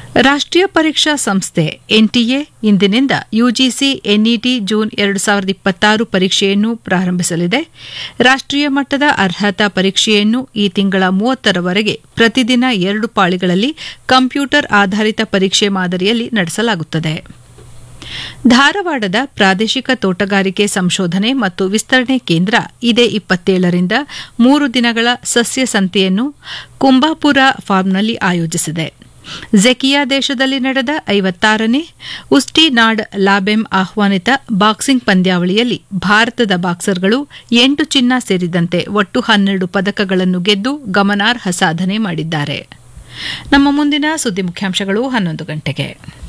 ರಾಷ್ಟ್ರೀಯ ಪರೀಕ್ಷಾ ಸಂಸ್ಥೆ ಎನ್ಟಿಎ ಇಂದಿನಿಂದ ಯುಜಿಸಿ ಎನ್ಇಟಿ ಜೂನ್ ಎರಡು ಸಾವಿರದ ಇಪ್ಪತ್ತಾರು ಪರೀಕ್ಷೆಯನ್ನು ಪ್ರಾರಂಭಿಸಲಿದೆ ರಾಷ್ಟ್ರೀಯ ಮಟ್ಟದ ಅರ್ಹತಾ ಪರೀಕ್ಷೆಯನ್ನು ಈ ತಿಂಗಳ ಮೂವತ್ತರವರೆಗೆ ಪ್ರತಿದಿನ ಎರಡು ಪಾಳಿಗಳಲ್ಲಿ ಕಂಪ್ಯೂಟರ್ ಆಧಾರಿತ ಪರೀಕ್ಷೆ ಮಾದರಿಯಲ್ಲಿ ನಡೆಸಲಾಗುತ್ತದೆ ಧಾರವಾಡದ ಪ್ರಾದೇಶಿಕ ತೋಟಗಾರಿಕೆ ಸಂಶೋಧನೆ ಮತ್ತು ವಿಸ್ತರಣೆ ಕೇಂದ್ರ ಇದೇ ಇಪ್ಪತ್ತೇಳರಿಂದ ಮೂರು ದಿನಗಳ ಸಸ್ಯ ಸಂತೆಯನ್ನು ಕುಂಬಾಪುರ ಫಾರ್ಮ್ನಲ್ಲಿ ಆಯೋಜಿಸಿದೆ ಝೆಕಿಯಾ ದೇಶದಲ್ಲಿ ನಡೆದ ಐವತ್ತಾರನೇ ಉಸ್ಟಿ ನಾಡ್ ಲಾಬೆಮ್ ಆಹ್ವಾನಿತ ಬಾಕ್ಸಿಂಗ್ ಪಂದ್ಯಾವಳಿಯಲ್ಲಿ ಭಾರತದ ಬಾಕ್ಸರ್ಗಳು ಎಂಟು ಚಿನ್ನ ಸೇರಿದಂತೆ ಒಟ್ಟು ಹನ್ನೆರಡು ಪದಕಗಳನ್ನು ಗೆದ್ದು ಗಮನಾರ್ಹ ಸಾಧನೆ ಮಾಡಿದ್ದಾರೆ ನಮ್ಮ ಮುಂದಿನ ಸುದ್ದಿ ಮುಖ್ಯಾಂಶಗಳು ಹನ್ನೊಂದು ಗಂಟೆಗೆ